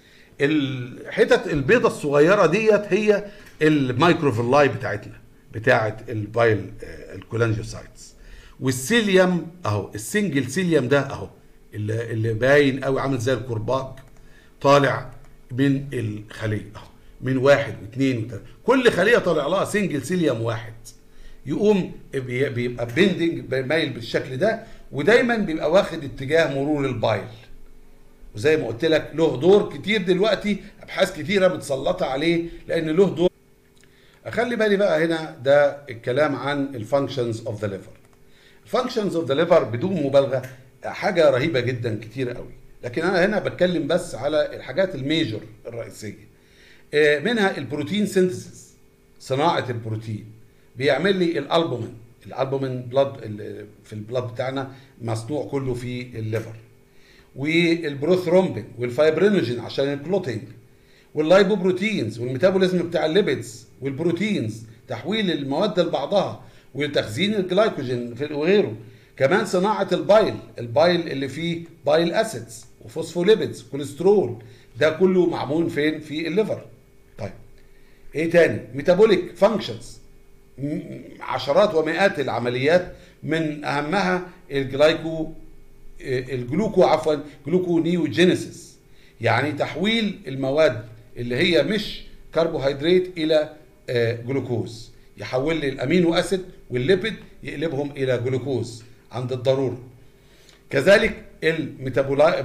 الحتت البيضة الصغيرة ديت هي المايكروفيلاي بتاعتنا بتاعت البايل آه، الكولانجيوسايتس والسيليوم اهو السنجل سيليوم ده اهو اللي, اللي باين قوي عامل زي الكرباج طالع من الخليه اهو من واحد واثنين وثلاثه كل خليه طالع لها سنجل سيليوم واحد يقوم بي- بيبقى بيندنج مايل بالشكل ده ودايما بيبقى واخد اتجاه مرور البايل وزي ما قلت لك له دور كتير دلوقتي ابحاث كتيره متسلطه عليه لان له دور اخلي بالي بقى هنا ده الكلام عن الفانكشنز اوف ذا ليفر الفانكشنز اوف ذا ليفر بدون مبالغه حاجه رهيبه جدا كتير قوي لكن انا هنا بتكلم بس على الحاجات الميجور الرئيسيه آه، منها البروتين سينثيسيس صناعه البروتين بيعمل لي الالبومين الالبومين بلاد في البلاد بتاعنا مصنوع كله في الليفر والبروثرومبين والفايبرينوجين عشان الكلوتينج واللايبوبروتينز والميتابوليزم بتاع الليبيدز والبروتينز تحويل المواد لبعضها وتخزين الجلايكوجين في- وغيره كمان صناعه البايل البايل اللي فيه بايل اسيدز وفوسفوليبيدز كوليسترول ده كله معمول فين في الليفر طيب ايه تاني ميتابوليك فانكشنز عشرات ومئات العمليات من اهمها الجلايكو الجلوكو عفوا جلوكو نيوجينيسيس يعني تحويل المواد اللي هي مش كربوهيدرات الى آه، جلوكوز يحول لي الامينو اسيد والليبيد يقلبهم الى جلوكوز عند الضروره كذلك الميتابولايت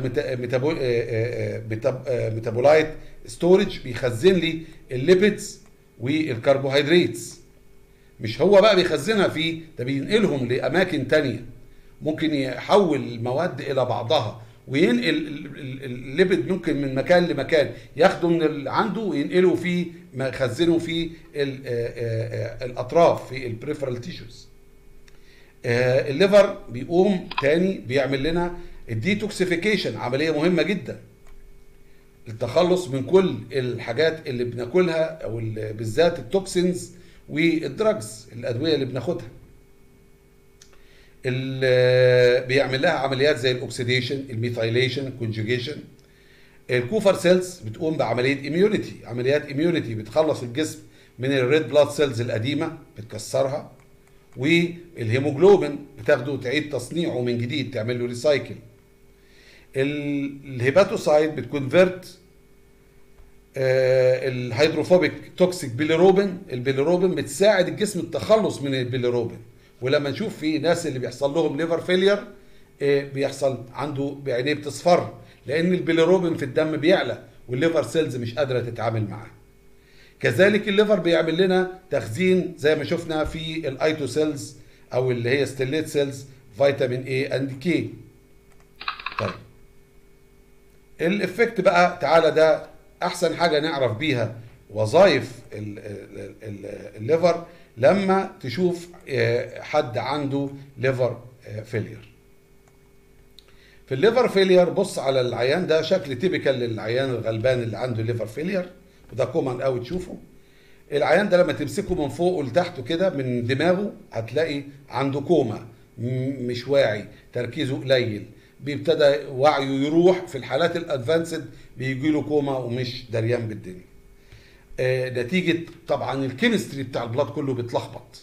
ميتابولايت ستورج بيخزن لي الليبيدز والكربوهيدرات مش هو بقى بيخزنها فيه ده بينقلهم لاماكن تانية ممكن يحول المواد الى بعضها وينقل ال- ال- الليبيد ممكن من مكان لمكان ياخده من اللي عنده وينقله في ما يخزنه في ال- آه، آه، آه، الاطراف في البريفرال تيشوز الليفر بيقوم تاني بيعمل لنا الديتوكسيفيكيشن عمليه مهمه جدا التخلص من كل الحاجات اللي بناكلها او ال- بالذات التوكسينز والدراجز الادويه اللي بناخدها ال- بيعمل لها عمليات زي الاكسيديشن الميثايليشن كونجوجيشن الكوفر سيلز بتقوم بعمليه اميونيتي عمليات اميونيتي بتخلص الجسم من الريد بلاد سيلز القديمه بتكسرها والهيموجلوبين بتاخده تعيد تصنيعه من جديد تعمل له ريسايكل الهيباتوسايد بتكونفرت آه، الهيدروفوبيك توكسيك بيليروبين البيليروبين بتساعد الجسم التخلص من البيليروبين ولما نشوف في ناس اللي بيحصل لهم ليفر فيلير بيحصل عنده بعينيه بتصفر لان البيليروبين في الدم بيعلى والليفر سيلز مش قادره تتعامل معاه كذلك الليفر بيعمل لنا تخزين زي ما شفنا في الايتو سيلز او اللي هي ستيليت سيلز فيتامين اي اند كي طيب الافكت بقى تعالى ده احسن حاجه نعرف بيها وظائف ال- ال- ال- الليفر لما تشوف آه، حد عنده ليفر فيلير في الليفر فيلير بص على العيان ده شكل تيبيكال للعيان الغلبان اللي عنده ليفر فيلير وده كومن قوي تشوفه العيان ده لما تمسكه من فوق ولتحته كده من دماغه هتلاقي عنده كوما م- مش واعي تركيزه قليل بيبتدى وعيه يروح في الحالات الادفانسد بيجي له كوما ومش دريان بالدنيا آه، نتيجه طبعا الكيمستري بتاع البلاد كله بيتلخبط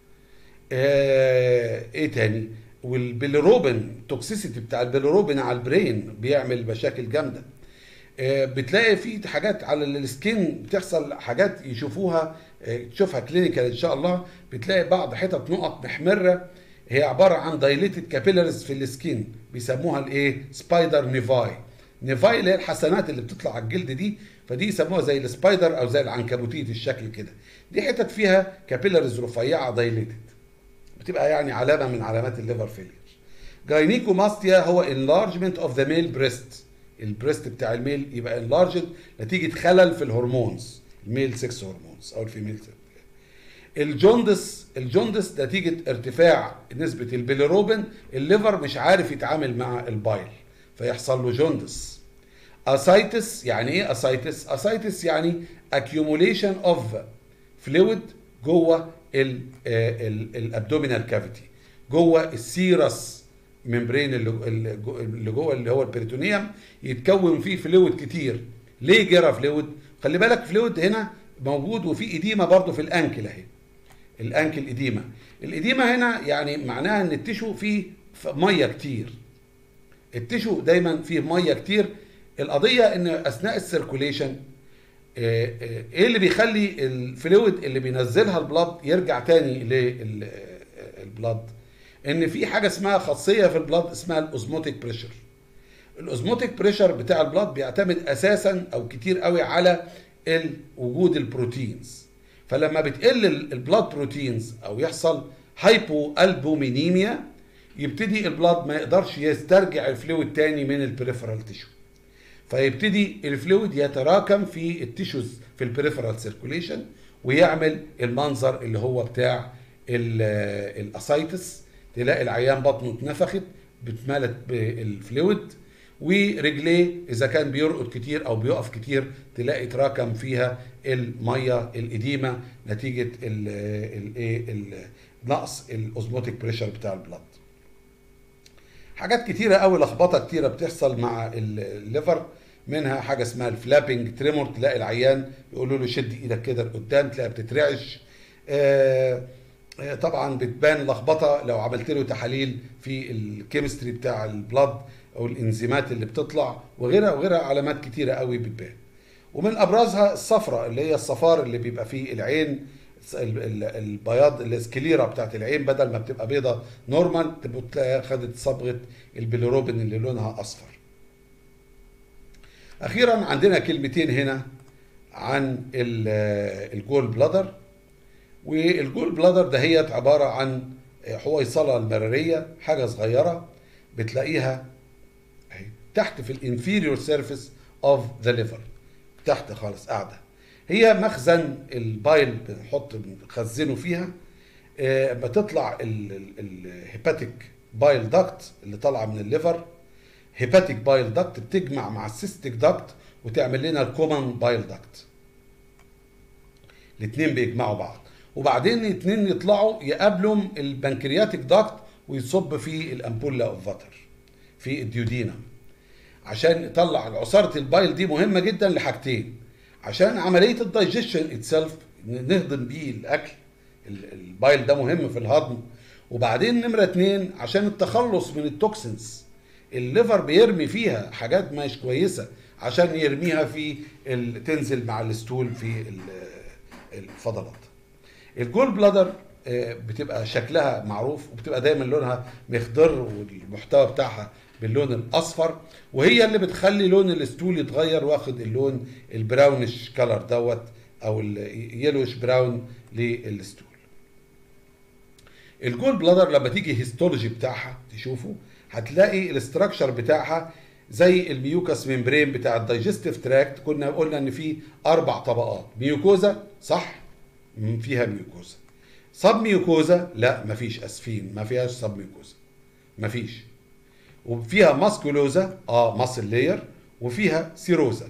آه، ايه تاني والبيليروبين توكسيسيتي بتاع البيليروبين على البرين بيعمل مشاكل جامده آه، بتلاقي في حاجات على السكين بتحصل حاجات يشوفوها آه، تشوفها كلينيكال ان شاء الله بتلاقي بعض حتت نقط محمره هي عباره عن دايليتد كابيلاريز في السكين بيسموها الايه سبايدر نيفاي نيفاي اللي هي الحسنات اللي بتطلع على الجلد دي فدي يسموها زي السبايدر او زي العنكبوتيه الشكل كده دي حتت فيها كابيلاريز رفيعه دايليتد بتبقى يعني علامه من علامات الليفر فيلير جاينيكوماستيا هو enlargement of the male breast البريست بتاع الميل يبقى enlarged نتيجه خلل في الهرمونز الميل سكس هرمونز او الفيميل سكس الجوندس الجوندس نتيجه ارتفاع نسبه البيليروبين الليفر مش عارف يتعامل مع البايل فيحصل له جوندس اسايتس يعني ايه اسايتس اسايتس يعني accumulation of fluid جوه الابدومينال كافيتي جوه السيرس ممبرين اللي اللي جوه اللي هو البريتونيوم يتكون فيه فلويد كتير ليه جرى فلويد خلي بالك فلويد هنا موجود وفي اديمه برضو في الانكل اهي الانكل اديمه الاديمه هنا يعني معناها ان التشو فيه ميه كتير التشو دايما فيه ميه كتير القضيه ان اثناء السيركوليشن ايه اللي بيخلي الفلويد اللي بينزلها البلاد يرجع تاني للبلاد ان في حاجه اسمها خاصيه في البلاد اسمها الاوزموتيك بريشر الاوزموتيك بريشر بتاع البلاد بيعتمد اساسا او كتير قوي على وجود البروتينز فلما بتقل البلاد بروتينز او يحصل هايبو البومينيميا يبتدي البلاد ما يقدرش يسترجع الفلويد تاني من البريفرال تيشو فيبتدي الفلويد يتراكم في التيشوز في البريفرال سيركوليشن ويعمل المنظر اللي هو بتاع الاسايتس تلاقي العيان بطنه اتنفخت بتملت بالفلويد ورجليه اذا كان بيرقد كتير او بيقف كتير تلاقي تراكم فيها الميه الاديمه نتيجه الايه نقص الاوزموتيك بريشر بتاع البلد حاجات كتيره قوي لخبطه كتيره بتحصل مع الليفر منها حاجه اسمها الفلابنج تريمور تلاقي العيان يقولوا له شد ايدك كده لقدام تلاقيها بتترعش آه طبعا بتبان لخبطه لو عملت له تحاليل في الكيمستري بتاع البلد او الانزيمات اللي بتطلع وغيرها وغيرها علامات كتيره قوي بتبان ومن ابرزها الصفرة اللي هي الصفار اللي بيبقى فيه العين البياض السكليرا بتاعت العين بدل ما بتبقى بيضة نورمال تبقى خدت صبغه البيليروبين اللي لونها اصفر اخيرا عندنا كلمتين هنا عن الجول بلادر والجول بلادر دهيت عباره عن حويصله المراريه حاجه صغيره بتلاقيها تحت في الانفيريور سيرفيس اوف ذا ليفر تحت خالص قاعده هي مخزن البايل بنحط بنخزنه فيها بتطلع الهيباتيك بايل داكت اللي طالعه من الليفر هيباتيك بايل داكت بتجمع مع السيستيك داكت وتعمل لنا الكومن بايل داكت الاثنين بيجمعوا بعض وبعدين الاثنين يطلعوا يقابلوا البنكرياتيك داكت ويصب في الامبولا اوف فاتر في الديودينم عشان يطلع عصاره البايل دي مهمه جدا لحاجتين عشان عمليه الدايجيشن اتسلف نهضم بيه الاكل البايل ده مهم في الهضم وبعدين نمره اتنين عشان التخلص من التوكسينز الليفر بيرمي فيها حاجات مش كويسه عشان يرميها في تنزل مع الستول في الفضلات الجول بلادر بتبقى شكلها معروف وبتبقى دايما لونها مخضر والمحتوى بتاعها باللون الاصفر وهي اللي بتخلي لون الستول يتغير واخد اللون البراونش كلر دوت او اليلوش براون للستول الجول بلادر لما تيجي هيستولوجي بتاعها تشوفه هتلاقي الاستراكشر بتاعها زي الميوكاس ممبرين بتاع الدايجستيف تراكت كنا قلنا ان في اربع طبقات ميوكوزا صح فيها ميوكوزا سب ميوكوزا لا مفيش اسفين ما فيهاش سب ميوكوزا مفيش وفيها ماسكولوزا اه ماسل لاير وفيها سيروزا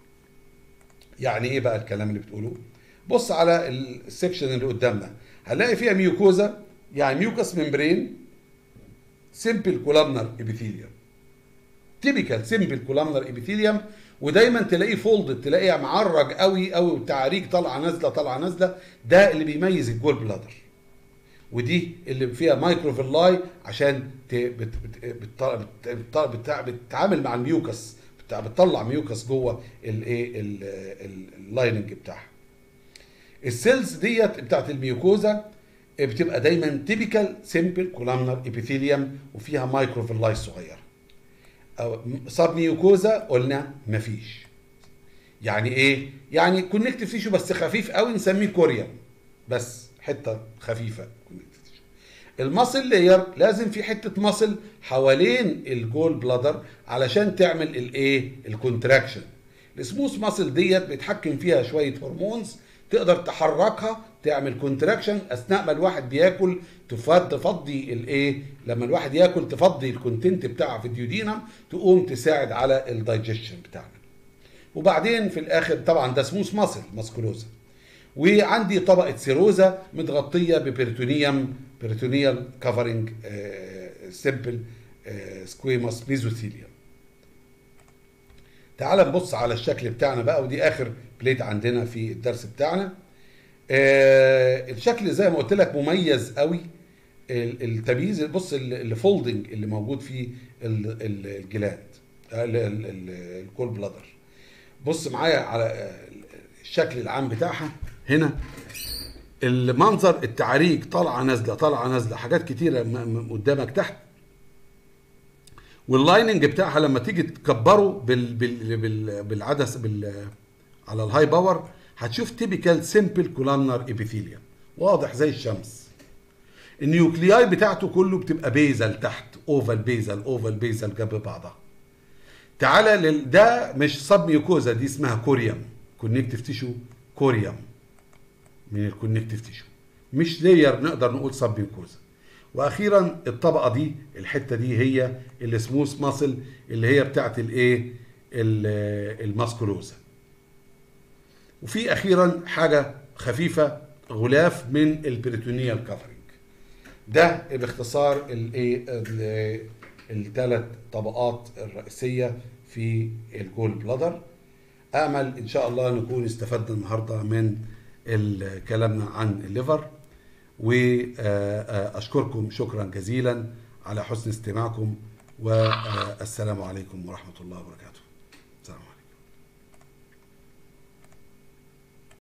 يعني ايه بقى الكلام اللي بتقوله بص على السكشن اللي قدامنا هنلاقي فيها ميوكوزا يعني ميوكاس ممبرين سيمبل كولامنر ابيثيليوم تيبيكال سيمبل كولامنر ابيثيليوم ودايما تلاقيه فولد تلاقيه معرج قوي قوي وتعريج طالعه نازله طالعه نازله ده اللي بيميز الجول بلادر ودي اللي فيها مايكروفيلاي عشان بتتعامل مع الميوكس بتطلع ميوكس جوه الايه اللايننج بتاعها السيلز ديت بتاعت الميوكوزا بتبقى دايما تيبيكال سيمبل كولامنر ابيثيليوم وفيها مايكروفيلاي صغيره أو سب ميوكوزا قلنا مفيش يعني ايه يعني كونكتيف تيشو بس خفيف قوي نسميه كوريا بس حته خفيفه المصل لاير لازم في حته مصل حوالين الجول بلادر علشان تعمل الايه الكونتراكشن السموث ماسل ديت بيتحكم فيها شويه هرمونز تقدر تحركها تعمل كونتراكشن اثناء ما الواحد بياكل تفضي الايه لما الواحد ياكل تفضي الكونتنت بتاعها في الديودينم تقوم تساعد على الدايجيشن بتاعنا وبعدين في الاخر طبعا ده سموث ماسل ماسكولوزا وعندي طبقه سيروزا متغطيه ببريتونيوم بريتونيال كفرنج سيمبل سكويموس ميزوثيليوم تعال نبص على الشكل بتاعنا بقى ودي اخر بليت عندنا في الدرس بتاعنا آه الشكل زي ما قلت لك مميز قوي ال- التمييز بص الفولدنج اللي موجود في ال- ال- الجلاند ال- ال- ال- الكول بلادر بص معايا على آه، الشكل العام بتاعها هنا المنظر التعاريج طالعه نازله طالعه نازله حاجات كتيره م- م- قدامك تحت واللايننج بتاعها لما تيجي تكبره بال بال بال بالعدس بال على الهاي باور هتشوف تيبيكال سيمبل كولامنر ابيثيليوم واضح زي الشمس النيوكلياي بتاعته كله بتبقى بيزل تحت اوفال بيزل اوفال بيزل جنب بعضها تعالى لل... ده مش سب ميوكوزا دي اسمها كوريوم كونكتيف تيشو كوريوم من الكونكتيف تيشو مش لاير نقدر نقول سب ميوكوزا واخيرا الطبقه دي الحته دي هي السموث ماسل اللي هي بتاعت الايه ال- الماسكولوزا وفي اخيرا حاجه خفيفه غلاف من البريتونيال كفرنج ده باختصار الايه الثلاث طبقات الرئيسيه في الجول بلادر امل ان شاء الله نكون استفدنا النهارده من ال- كلامنا عن الليفر واشكركم شكرا جزيلا على حسن استماعكم والسلام عليكم ورحمه الله وبركاته السلام عليكم